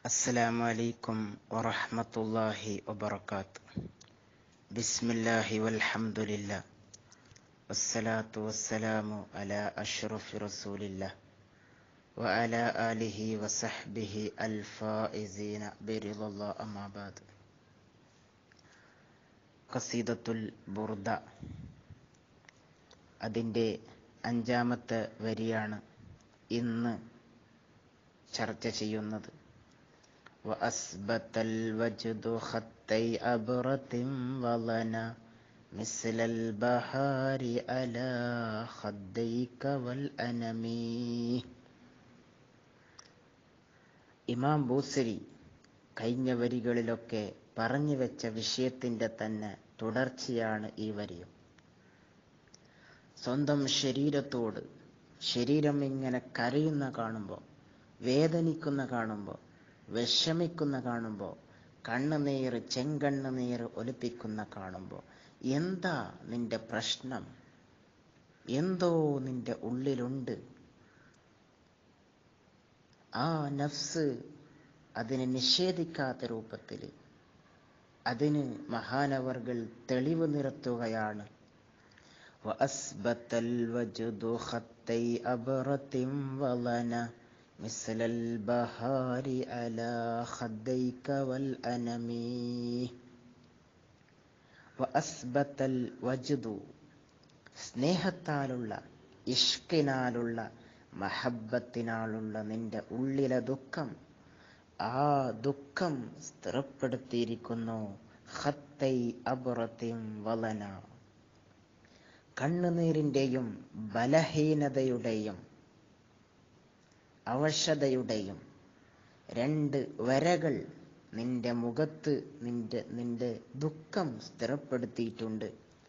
السلام عليكم ورحمة الله وبركاته بسم الله والحمد لله والصلاة والسلام على أشرف رسول الله وعلى آله وصحبه الفائزين برضا الله أما بعد ഖസീദത്തുൽ ബുർദ അതിൻ്റെ അഞ്ചാമത്തെ വരിയാണ് ഇന്ന് ചർച്ച ചെയ്യുന്നത് وأثبت الوجد خطي أبرة ولنا مثل البحار على خديك والأنمي ഇമാം ബൂസരി കഴിഞ്ഞ വരികളിലൊക്കെ പറഞ്ഞു വെച്ച വിഷയത്തിന്റെ തന്നെ തുടർച്ചയാണ് ഈ വരിയും സ്വന്തം ശരീരത്തോട് ശരീരം ഇങ്ങനെ കരയുന്ന കാണുമ്പോൾ വേദനിക്കുന്ന കാണുമ്പോൾ വിഷമിക്കുന്ന കാണുമ്പോൾ കണ്ണുനീർ ചെങ്കണ്ണുനീർ ഒലിപ്പിക്കുന്ന കാണുമ്പോൾ എന്താ നിന്റെ പ്രശ്നം എന്തോ നിന്റെ ഉള്ളിലുണ്ട് ആ നഫ്സ് അതിനെ നിഷേധിക്കാത്ത രൂപത്തിൽ അതിന് മഹാനവർകൾ തെളിവ് നിരത്തുകയാണ് وأثبت الوجد خطي أبرة ولنا مثل البهار على خديك والأنم وأثبت الوجد സ്നേഹത്താലുള്ള ഇഷ്കിനാലുള്ള മഹബത്തിനാലുള്ള നിന്റെ ഉള്ളിലെ ദുഃഖം ആ ദുഃഖം സ്ഥിരപ്പെടുത്തിയിരിക്കുന്നു ഹത്തൈ അബുറത്തിം വലന കണ്ണുനീരിൻ്റെയും ബലഹീനതയുടെയും അവശതയുടെയും രണ്ട് വരകൾ നിന്റെ മുഖത്ത് നിന്റെ നിന്റെ ദുഃഖം സ്ഥിരപ്പെടുത്തിയിട്ടുണ്ട്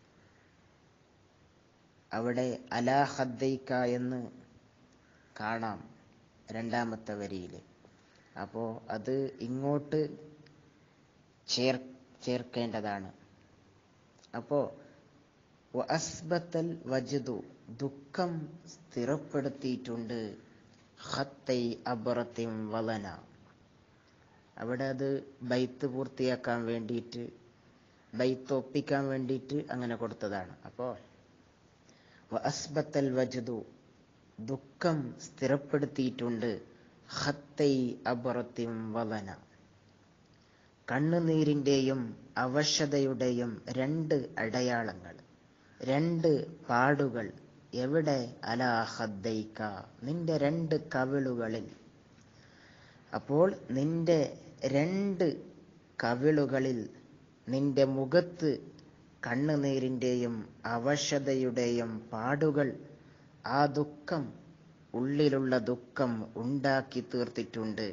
അവിടെ അലാഹദ്ദൈക്ക എന്ന് കാണാം രണ്ടാമത്തെ വരിയിൽ അപ്പോൾ അത് ഇങ്ങോട്ട് ചേർ ചേർക്കേണ്ടതാണ് അപ്പോൾ അസ്ബത്തൽ വജുദു ദുഃഖം സ്ഥിരപ്പെടുത്തിയിട്ടുണ്ട് ഹത്തൈ അബറത്തിം വലന അവിടെ അത് ബൈത്ത് പൂർത്തിയാക്കാൻ വേണ്ടിയിട്ട് ബൈത്ത് ഒപ്പിക്കാൻ വേണ്ടിയിട്ട് അങ്ങനെ കൊടുത്തതാണ് അപ്പോൾ അസ്ബത്തൽ വജുദു ദുഃഖം സ്ഥിരപ്പെടുത്തിയിട്ടുണ്ട് ഹത്തൈ അബറത്തിം വലന കണ്ണുനീരിൻ്റെയും അവശതയുടെയും രണ്ട് അടയാളങ്ങൾ രണ്ട് പാടുകൾ എവിടെ അലാഹദ്ദൈക്ക നിന്റെ രണ്ട് കവിളുകളിൽ അപ്പോൾ നിന്റെ രണ്ട് കവിളുകളിൽ നിന്റെ മുഖത്ത് കണ്ണുനീരിൻ്റെയും അവശതയുടെയും പാടുകൾ ആ ദുഃഖം ഉള്ളിലുള്ള ദുഃഖം ഉണ്ടാക്കി തീർത്തിട്ടുണ്ട്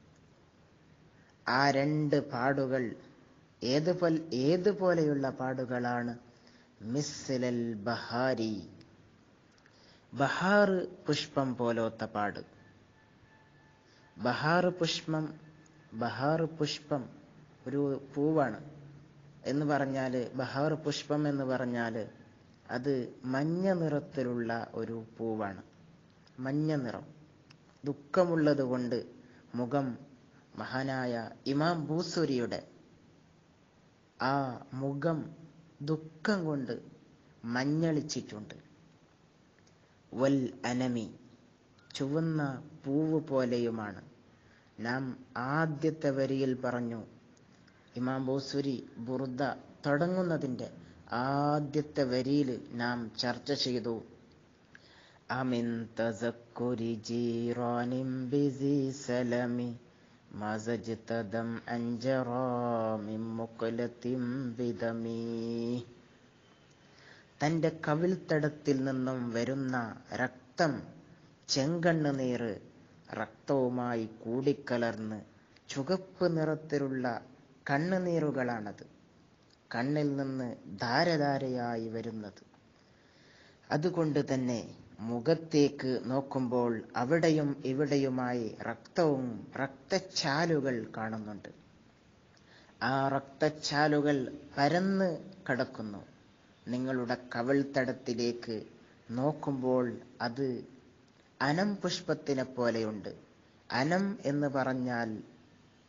ആ രണ്ട് പാടുകൾ ഏതുപോലെ ഏതുപോലെയുള്ള പാടുകളാണ് മിസ്ലൽ ബഹാരി ബഹാർ പുഷ്പം പോലത്തെ പാട് ബഹാർ പുഷ്പം ബഹാർ പുഷ്പം ഒരു പൂവാണ് എന്ന് പറഞ്ഞാൽ ബഹാർ പുഷ്പം എന്ന് പറഞ്ഞാൽ അത് മഞ്ഞ നിറത്തിലുള്ള ഒരു പൂവാണ് മഞ്ഞ നിറം ദുഃഖമുള്ളത് കൊണ്ട് മുഖം മഹാനായ ഇമാം ബൂസുരിയുടെ ആ മുഖം ദുഃഖം കൊണ്ട് മഞ്ഞളിച്ചിട്ടുണ്ട് വൽ അനമി ചുവന്ന പൂവ് പോലെയുമാണ് നാം ആദ്യത്തെ വരിയിൽ പറഞ്ഞു ഇമാം ബോസുരി ബുർദ തുടങ്ങുന്നതിൻ്റെ ആദ്യത്തെ വരിയിൽ നാം ചർച്ച ചെയ്തു അമിൻ തസക്കുരി ജീറാനിം ബിസി സലമി മസജ്തദം അഞ്ചറാമിം മുക്കലത്തിം വിദമീ തൻ്റെ കവിൾത്തടത്തിൽ നിന്നും വരുന്ന രക്തം ചെങ്കണ്ണുനീർ രക്തവുമായി കൂടിക്കലർന്ന് ചുവപ്പ് നിറത്തിലുള്ള കണ്ണുനീറുകളാണത് കണ്ണിൽ നിന്ന് ധാരധാരയായി വരുന്നത് അതുകൊണ്ട് തന്നെ മുഖത്തേക്ക് നോക്കുമ്പോൾ അവിടെയും ഇവിടെയുമായി രക്തവും രക്തച്ചാലുകൾ കാണുന്നുണ്ട് ആ രക്തച്ചാലുകൾ പരന്ന് കിടക്കുന്നു നിങ്ങളുടെ കവിൾത്തടത്തിലേക്ക് നോക്കുമ്പോൾ അത് അനം പുഷ്പത്തിനെ പോലെയുണ്ട് അനം എന്ന് പറഞ്ഞാൽ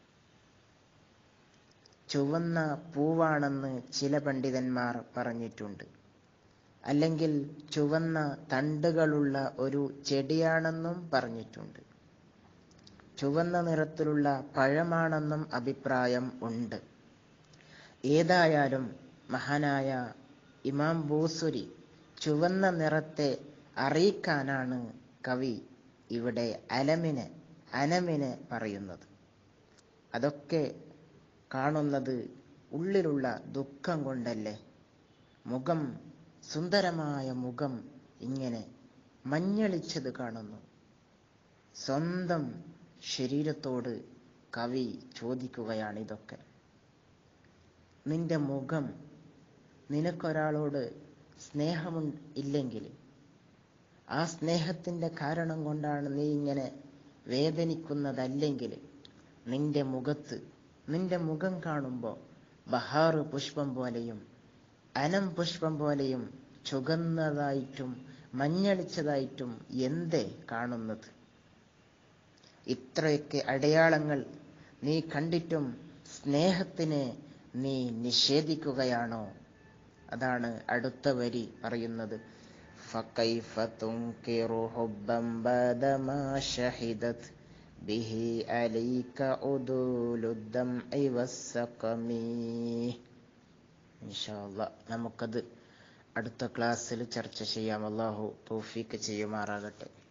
ചുവന്ന പൂവാണെന്ന് ചില പണ്ഡിതന്മാർ പറഞ്ഞിട്ടുണ്ട് അല്ലെങ്കിൽ ചുവന്ന തണ്ടുകളുള്ള ഒരു ചെടിയാണെന്നും പറഞ്ഞിട്ടുണ്ട് ചുവന്ന നിറത്തിലുള്ള പഴമാണെന്നും അഭിപ്രായം ഉണ്ട് ഏതായാലും മഹാനായ ഇമാം ബൂസുരി ചുവന്ന നിറത്തെ അറിയിക്കാനാണ് കവി ഇവിടെ അലമിനെ അനമിനെ പറയുന്നത് അതൊക്കെ കാണുന്നത് ഉള്ളിലുള്ള ദുഃഖം കൊണ്ടല്ലേ മുഖം സുന്ദരമായ മുഖം ഇങ്ങനെ മഞ്ഞളിച്ചത് കാണുന്നു സ്വന്തം ശരീരത്തോട് കവി ചോദിക്കുകയാണ് ഇതൊക്കെ നിന്റെ മുഖം നിനക്കൊരാളോട് സ്നേഹമു ഇല്ലെങ്കിൽ ആ സ്നേഹത്തിൻ്റെ കാരണം കൊണ്ടാണ് നീ ഇങ്ങനെ വേദനിക്കുന്നതല്ലെങ്കിൽ നിന്റെ മുഖത്ത് നിന്റെ മുഖം കാണുമ്പോൾ ബഹാറ് പുഷ്പം പോലെയും അനം പുഷ്പം പോലെയും ചുകന്നതായിട്ടും മഞ്ഞളിച്ചതായിട്ടും എന്തേ കാണുന്നത് ഇത്രയൊക്കെ അടയാളങ്ങൾ നീ കണ്ടിട്ടും സ്നേഹത്തിനെ നീ നിഷേധിക്കുകയാണോ അതാണ് അടുത്ത വരി പറയുന്നത് فكيف تنكر حبا بعدما شهدت به عليك عدول الدمع والسقم ഇൻഷാല്ല നമുക്കത് അടുത്ത ക്ലാസ്സിൽ ചർച്ച ചെയ്യാം അള്ളാഹു തൗഫീക്ക് ചെയ്യുമാറാകട്ടെ